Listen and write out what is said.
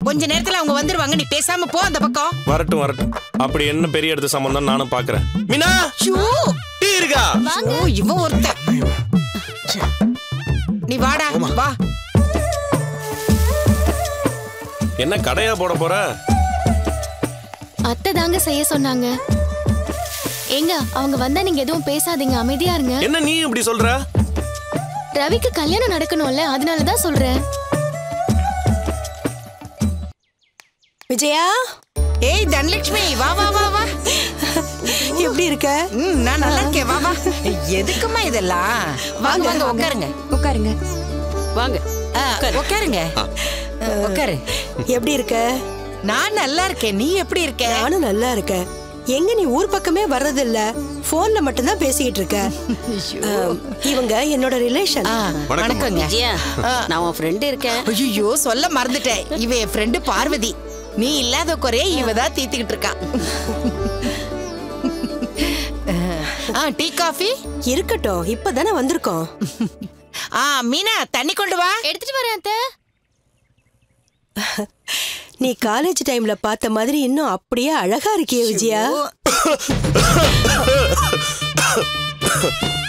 கொஞ்ச நேரத்துல அவங்க வந்துருவாங்க நீ பேசாம போ அந்த பக்கம் வரட்டும் வரட்டும் அப்படி என்ன பெரிய இடத்து சம்பந்தம் நானும் பாக்குறேன் மீனா ஷூ டீ இருக்கா ஓ இவன் ஒருத்தன் நீ வாடா வா என்ன கடையா போட போற அத்தை தாங்க செய்ய சொன்னாங்க ஏங்க அவங்க வந்தா நீங்க எதுவும் பேசாதீங்க அமைதியா இருங்க என்ன நீ இப்படி சொல்ற ரவிக்கு கல்யாணம் நடக்கணும்ல அதனாலதான் சொல்றேன் விஜயா ஏய் தனலட்சுமி வா வா வா வா எப்படி இருக்க ம் நான் நல்லா இருக்கேன் வா வா எதுக்குமா இதெல்லாம் வாங்க வாங்க உட்காருங்க உட்காருங்க வாங்க ஆ, உட்காருங்க உட்காரு எப்படி இருக்க நான் நல்லா இருக்கேன் நீ எப்படி இருக்க நானும் நல்லா இருக்கேன் எங்க நீ ஊர் பக்கமே வர்றதில்ல போன்ல மட்டும்தான் பேசிக்கிட்டு இருக்க ஆம், இவங்க என்னோட ரிலேஷன் ஆ, வணக்கங்க விஜயா நான் உன் ஃப்ரெண்டு இருக்கேன் ஐயோ சொல்ல மறந்துட்டேன் இவ என் ஃப்ரெண்டு பார்வதி நீ இல்லாத குறைய இவ தான் தீத்துக்கிட்டு இருக்கா ஆ டீ காஃபி இருக்கட்டும் இப்பதானே வந்திருக்கோம் ஆ மீனா தண்ணி கொண்டு வா எடுத்துட்டு வரேன் அத்தை நீ காலேஜ் டைம்ல பார்த்த மாதிரி இன்னும் அப்படியே அழகா இருக்கியே விஜயா ஓ,